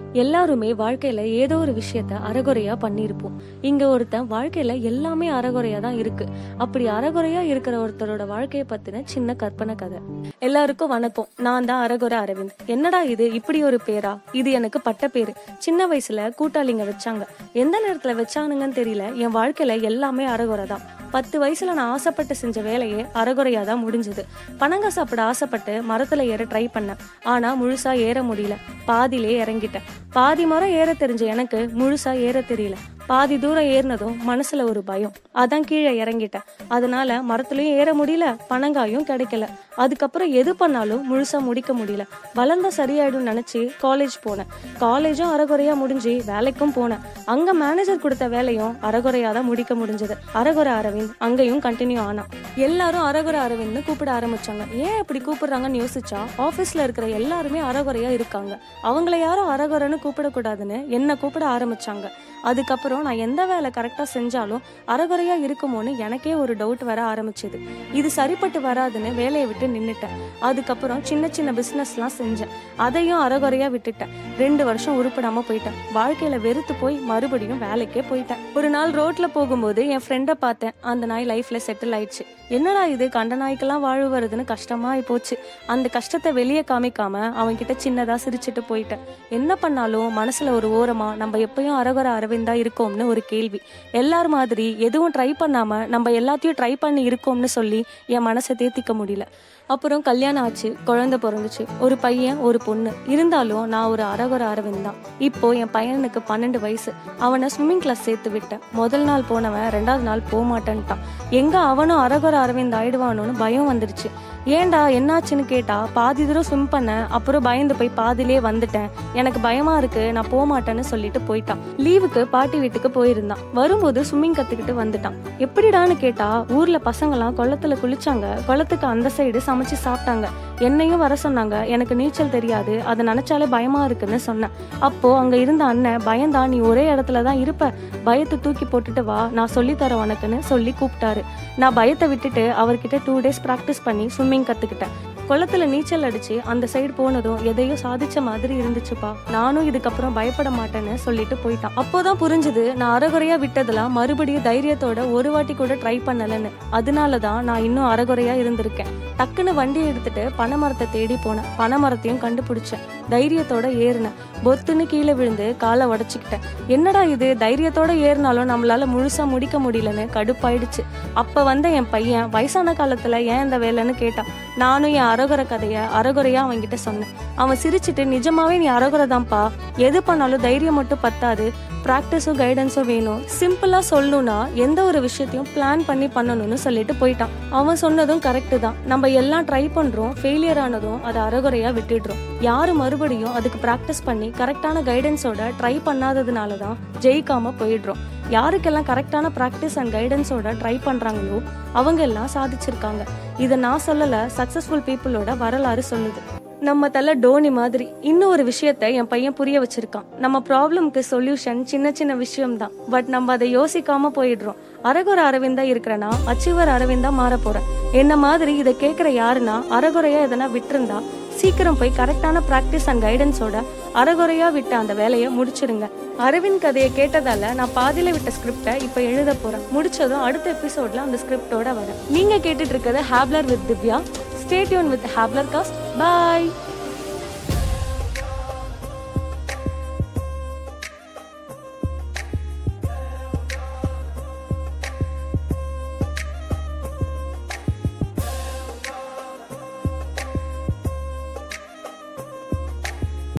எல்லாருமே வாழ்க்கையில ஏதோ ஒரு விஷயத்த அறகுறையா பண்ணியிருப்போம் இங்க ஒருத்தன் வாழ்க்கையில எல்லாமே அறகுறையா தான் இருக்கு அப்படி அறகுறையா இருக்கிற ஒருத்தரோட வாழ்க்கைய பத்தின சின்ன கற்பனை கதை எல்லாருக்கும் வணக்கம் நான் தான் அறகுறை அரவிந்த் என்னடா இது இப்படி ஒரு பேரா இது எனக்கு பட்ட பேரு சின்ன வயசுல கூட்டாளிங்க வச்சாங்க எந்த நேரத்துல வச்சானுங்கன்னு தெரியல என் வாழ்க்கையில எல்லாமே அறகுறை தான் பத்து வயசுல நான் ஆசைப்பட்டு செஞ்ச வேலையே அறகுறையா தான் முடிஞ்சது பனங்க சாப்பிட ஆசைப்பட்டு மரத்துல ஏற ட்ரை பண்ணேன் ஆனா முழுசா ஏற முடியல பாதியிலே இறங்கிட்டேன் பாதி மரம் ஏற தெரிஞ்ச எனக்கு முழுசா ஏற தெரியல பாதி தூரம் ஏறினதும் மனசுல ஒரு பயம் அதான் கீழே இறங்கிட்டேன் அதனால மரத்துலயும் ஏற முடியல பனங்காயும் கிடைக்கல அதுக்கப்புறம் எது பண்ணாலும் முழுசா முடிக்க முடியல வளர்ந்தா சரியாயிடும் நினைச்சு காலேஜ் போனேன் காலேஜும் அறகுறையா முடிஞ்சு வேலைக்கும் போனேன் அங்க மேனேஜர் கொடுத்த வேலையும் அறகுறையா தான் முடிக்க முடிஞ்சது அறகுறை அரவிந்த் அங்கேயும் கண்டினியூ ஆனான் எல்லாரும் அறகுறை அரவிந்த்னு கூப்பிட ஆரம்பிச்சாங்க ஏன் இப்படி கூப்பிடுறாங்கன்னு யோசிச்சா ஆபீஸ்ல இருக்கிற எல்லாருமே அறகுறையா இருக்காங்க அவங்கள யாரும் அறகுறைன்னு கூப்பிடக்கூடாதுன்னு என்ன கூப்பிட ஆரம்பிச்சாங்க அதுக்கப்புறம் நான் எந்த வேலை கரெக்டா செஞ்சாலும் அறகுறையா இருக்குமோன்னு எனக்கே ஒரு டவுட் வர ஆரம்பிச்சது இது சரிப்பட்டு வராதுன்னு வேலையை விட்டு நின்னுட்டேன் அதுக்கப்புறம் சின்ன சின்ன பிசினஸ்லாம் செஞ்சேன் அதையும் அறகுறையா விட்டுட்டேன் ரெண்டு வருஷம் உருப்படாம போயிட்டேன் வாழ்க்கையில வெறுத்து போய் மறுபடியும் வேலைக்கே போயிட்டேன் ஒரு நாள் ரோட்ல போகும்போது என் ஃப்ரெண்டை பார்த்தேன் அந்த நாய் லைஃப்ல செட்டில் ஆயிடுச்சு என்னடா இது கண்ட நாய்க்கெல்லாம் வாழ்வு வருதுன்னு கஷ்டமா போச்சு அந்த கஷ்டத்தை வெளியே காமிக்காம அவன்கிட்ட சின்னதா சிரிச்சிட்டு போயிட்டேன் என்ன பண்ணாலும் மனசுல ஒரு ஓரமா நம்ம எப்பயும் அரகுற அரவிந்தா இருக்கோம்னு ஒரு கேள்வி எல்லார் மாதிரி எதுவும் ட்ரை பண்ணாம நம்ம எல்லாத்தையும் ட்ரை பண்ணி இருக்கோம்னு சொல்லி என் மனசை தேத்திக்க முடியல அப்புறம் கல்யாணம் ஆச்சு குழந்தை பிறந்துச்சு ஒரு பையன் ஒரு பொண்ணு இருந்தாலும் நான் ஒரு அரகுற அரவிந்த் தான் இப்போ என் பையனுக்கு பன்னெண்டு வயசு அவனை ஸ்விம்மிங் கிளாஸ் சேர்த்து விட்டேன் முதல் நாள் போனவன் ரெண்டாவது நாள் போக மாட்டேன்ட்டான் எங்க அவனும் அரகுற அரவிந்த் ஆயிடுவானோன்னு பயம் வந்துருச்சு ஏன்டா என்னாச்சுன்னு கேட்டா பாதி தூரம் ஸ்விம் பண்ண அப்புறம் பயந்து போய் பாதிலே வந்துட்டேன் எனக்கு பயமா இருக்கு நான் போக மாட்டேன்னு சொல்லிட்டு போயிட்டான் லீவுக்கு பாட்டி வீட்டுக்கு போயிருந்தான் வரும்போது ஸ்விம்மிங் கத்துக்கிட்டு வந்துட்டான் எப்படிடான்னு கேட்டா ஊர்ல பசங்கலாம் குளத்துல குளிச்சாங்க குளத்துக்கு அந்த சைடு சமைச்சு சாப்பிட்டாங்க என்னையும் வர சொன்னாங்க எனக்கு நீச்சல் தெரியாது அதை நினைச்சாலே பயமா இருக்குன்னு சொன்னேன் அப்போ அங்க இருந்த அண்ணன் பயந்தா நீ ஒரே இடத்துல தான் இருப்ப பயத்தை தூக்கி போட்டுட்டு வா நான் சொல்லி தரேன் உனக்குன்னு சொல்லி கூப்பிட்டாரு நான் பயத்தை விட்டுட்டு அவர்கிட்ட டூ டேஸ் ப்ராக்டிஸ் பண்ணி ஸ்விம்மிங் கத்துக்கிட்டேன் குளத்துல நீச்சல் அடிச்சு அந்த சைடு போனதும் எதையோ சாதிச்ச மாதிரி இருந்துச்சுப்பா நானும் இதுக்கப்புறம் பயப்பட மாட்டேன்னு சொல்லிட்டு போயிட்டான் அப்போதான் புரிஞ்சுது நான் அறகுறையா விட்டதெல்லாம் மறுபடியும் தைரியத்தோட ஒரு வாட்டி கூட ட்ரை பண்ணலன்னு அதனாலதான் நான் இன்னும் அறகுறையா இருந்திருக்கேன் டக்குன்னு வண்டி எடுத்துட்டு பனைமரத்தை தேடி போனேன் பனைமரத்தையும் கண்டுபிடிச்சேன் தைரியத்தோட ஏறினேன் பொத்துன்னு கீழே விழுந்து காலை உடச்சிக்கிட்டேன் என்னடா இது தைரியத்தோட ஏறினாலும் நம்மளால முழுசா முடிக்க முடியலன்னு கடுப்பாயிடுச்சு அப்ப வந்த என் பையன் வயசான காலத்துல ஏன் இந்த வேலைன்னு கேட்டான் நானும் என் அறகுறை கதைய அறகுறையா அவன்கிட்ட சொன்னேன் அவன் சிரிச்சிட்டு நிஜமாவே நீ அறகுறை தான்ப்பா எது பண்ணாலும் தைரியம் மட்டும் பத்தாது ப்ராக்டிஸும் கைடன்ஸும் வேணும் சிம்பிளா சொல்லணும்னா எந்த ஒரு விஷயத்தையும் பிளான் பண்ணி பண்ணணும்னு சொல்லிட்டு போயிட்டான் அவன் சொன்னதும் கரெக்டு தான் நம்ம எல்லாம் ட்ரை பண்றோம் ஃபெயிலியர் ஆனதும் அதை அறகுறையா விட்டுடுறோம் யாரு மறுபடியும் அதுக்கு ப்ராக்டிஸ் பண்ணி கரெக்டான கைடன்ஸோட ட்ரை பண்ணாததுனால தான் ஜெயிக்காம போயிடுறோம் யாருக்கெல்லாம் கரெக்டான ப்ராக்டிஸ் அண்ட் கைடன்ஸோட ட்ரை பண்றாங்களோ அவங்க எல்லாம் சாதிச்சிருக்காங்க இதை நான் சொல்லல சக்சஸ்ஃபுல் பீப்புளோட வரலாறு சொல்லுது நம்ம தலை டோனி மாதிரி இன்னும் ஒரு விஷயத்த என் பையன் புரிய வச்சிருக்கான் நம்ம ப்ராப்ளம்க்கு சொல்யூஷன் சின்ன சின்ன விஷயம் தான் பட் நம்ம அதை யோசிக்காம போயிடுறோம் அரகுர அரவிந்தா இருக்கிறனா அச்சீவர் அரவிந்தா மாற போறேன் என்ன மாதிரி இதை கேட்கிற யாருன்னா அறகுறையா எதனா விட்டிருந்தா சீக்கிரம் போய் கரெக்டான ப்ராக்டிஸ் அண்ட் கைடன்ஸோட அறகுறையா விட்ட அந்த வேலையை முடிச்சிடுங்க அரவிந்த் கதையை கேட்டதால நான் பாதியில விட்ட ஸ்கிரிப்டை இப்போ எழுத போறேன் முடிச்சதும் அடுத்த எபிசோட்ல அந்த ஸ்கிரிப்டோட வரேன் நீங்க கேட்டுட்டு இருக்கிறது habler with Divya stay tuned with habler cast bye